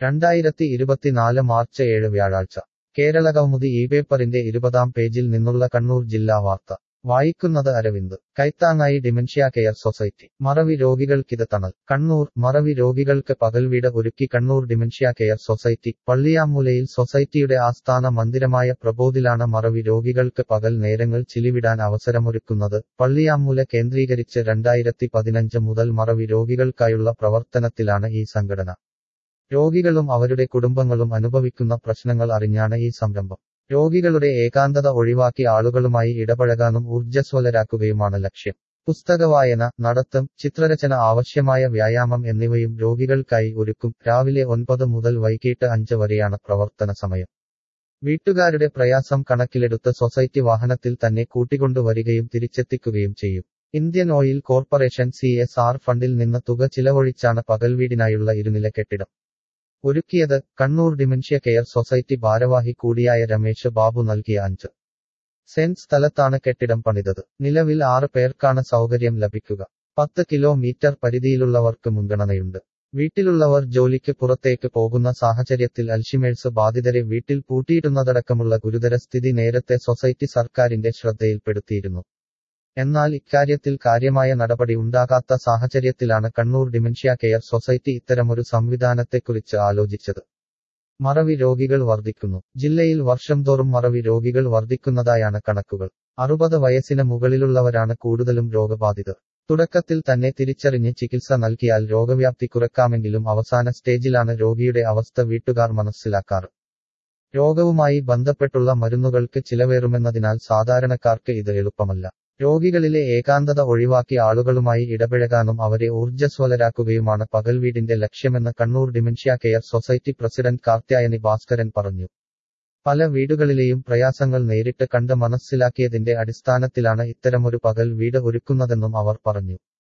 രണ്ടായിരത്തി ഇരുപത്തിനാല് മാർച്ച് ഏഴ് വ്യാഴാഴ്ച കേരള കൗമുദി ഈ പേപ്പറിന്റെ ഇരുപതാം പേജിൽ നിന്നുള്ള കണ്ണൂർ ജില്ലാ വാർത്ത വായിക്കുന്നത് അരവിന്ദ് കൈത്താങ്ങായി ഡിമെൻഷ്യ കെയർ സൊസൈറ്റി മറവി രോഗികൾക്കിത് തണൽ കണ്ണൂർ മറവി രോഗികൾക്ക് പകൽവീട് ഒരുക്കി കണ്ണൂർ ഡിമെൻഷ്യ കെയർ സൊസൈറ്റി പള്ളിയാമൂലയിൽ സൊസൈറ്റിയുടെ ആസ്ഥാന മന്ദിരമായ പ്രബോധിലാണ് മറവി രോഗികൾക്ക് പകൽ നേരങ്ങൾ ചിലിവിടാൻ അവസരമൊരുക്കുന്നത് പള്ളിയാമൂല കേന്ദ്രീകരിച്ച് രണ്ടായിരത്തി പതിനഞ്ച് മുതൽ മറവി രോഗികൾക്കായുള്ള പ്രവർത്തനത്തിലാണ് ഈ സംഘടന രോഗികളും അവരുടെ കുടുംബങ്ങളും അനുഭവിക്കുന്ന പ്രശ്നങ്ങൾ അറിഞ്ഞാണ് ഈ സംരംഭം രോഗികളുടെ ഏകാന്തത ഒഴിവാക്കി ആളുകളുമായി ഇടപഴകാനും ഊർജ്ജസ്വലരാക്കുകയുമാണ് ലക്ഷ്യം പുസ്തകവായന നടത്തം ചിത്രരചന ആവശ്യമായ വ്യായാമം എന്നിവയും രോഗികൾക്കായി ഒരുക്കും രാവിലെ ഒൻപത് മുതൽ വൈകിട്ട് അഞ്ച് വരെയാണ് പ്രവർത്തന സമയം വീട്ടുകാരുടെ പ്രയാസം കണക്കിലെടുത്ത് സൊസൈറ്റി വാഹനത്തിൽ തന്നെ കൂട്ടിക്കൊണ്ടുവരികയും തിരിച്ചെത്തിക്കുകയും ചെയ്യും Indian oil corporation C S R ഫണ്ടിൽ നിന്ന് തുക ചിലവഴിച്ചാണ് പകൽവീടിനായുള്ള ഇരുനില കെട്ടിടം ഒരുക്കിയത് കണ്ണൂർ ഡിമെൻഷ്യ കെയർ സൊസൈറ്റി ഭാരവാഹി കൂടിയായ രമേശ് ബാബു നൽകിയ അഞ്ച് സെന്റ് സ്ഥലത്താണ് കെട്ടിടം പണിതത് നിലവിൽ ആറ് പേർക്കാണ് സൗകര്യം ലഭിക്കുക പത്ത് കിലോമീറ്റർ പരിധിയിലുള്ളവർക്ക് മുൻഗണനയുണ്ട് വീട്ടിലുള്ളവർ ജോലിക്ക് പുറത്തേക്ക് പോകുന്ന സാഹചര്യത്തിൽ അൽഷിമേഴ്സ് ബാധിതരെ വീട്ടിൽ പൂട്ടിയിടുന്നതടക്കമുള്ള ഗുരുതര സ്ഥിതി നേരത്തെ സൊസൈറ്റി സർക്കാരിന്റെ ശ്രദ്ധയിൽപ്പെടുത്തിയിരുന്നു എന്നാൽ ഇക്കാര്യത്തിൽ കാര്യമായ നടപടി ഉണ്ടാകാത്ത സാഹചര്യത്തിലാണ് കണ്ണൂർ ഡിമെൻഷ്യ കെയർ സൊസൈറ്റി ഇത്തരമൊരു സംവിധാനത്തെക്കുറിച്ച് ആലോചിച്ചത് മറവി രോഗികൾ വർദ്ധിക്കുന്നു ജില്ലയിൽ വർഷം തോറും മറവി രോഗികൾ വർദ്ധിക്കുന്നതായാണ് കണക്കുകൾ അറുപത് വയസ്സിന് മുകളിലുള്ളവരാണ് കൂടുതലും രോഗബാധിതർ തുടക്കത്തിൽ തന്നെ തിരിച്ചറിഞ്ഞ് ചികിത്സ നൽകിയാൽ രോഗവ്യാപ്തി കുറക്കാമെങ്കിലും അവസാന സ്റ്റേജിലാണ് രോഗിയുടെ അവസ്ഥ വീട്ടുകാർ മനസ്സിലാക്കാറ് രോഗവുമായി ബന്ധപ്പെട്ടുള്ള മരുന്നുകൾക്ക് ചിലവേറുമെന്നതിനാൽ സാധാരണക്കാർക്ക് ഇത് എളുപ്പമല്ല രോഗികളിലെ ഏകാന്തത ഒഴിവാക്കി ആളുകളുമായി ഇടപഴകാനും അവരെ ഊർജ്ജസ്വലരാക്കുകയുമാണ് പകൽവീടിന്റെ ലക്ഷ്യമെന്ന് Kannur dementia care society president Karthyayani Bhaskaran പറഞ്ഞു പല വീടുകളിലെയും പ്രയാസങ്ങൾ നേരിട്ട് കണ്ട് മനസ്സിലാക്കിയതിന്റെ അടിസ്ഥാനത്തിലാണ് ഇത്തരമൊരു പകൽ വീട് ഒരുക്കുന്നതെന്നും അവർ പറഞ്ഞു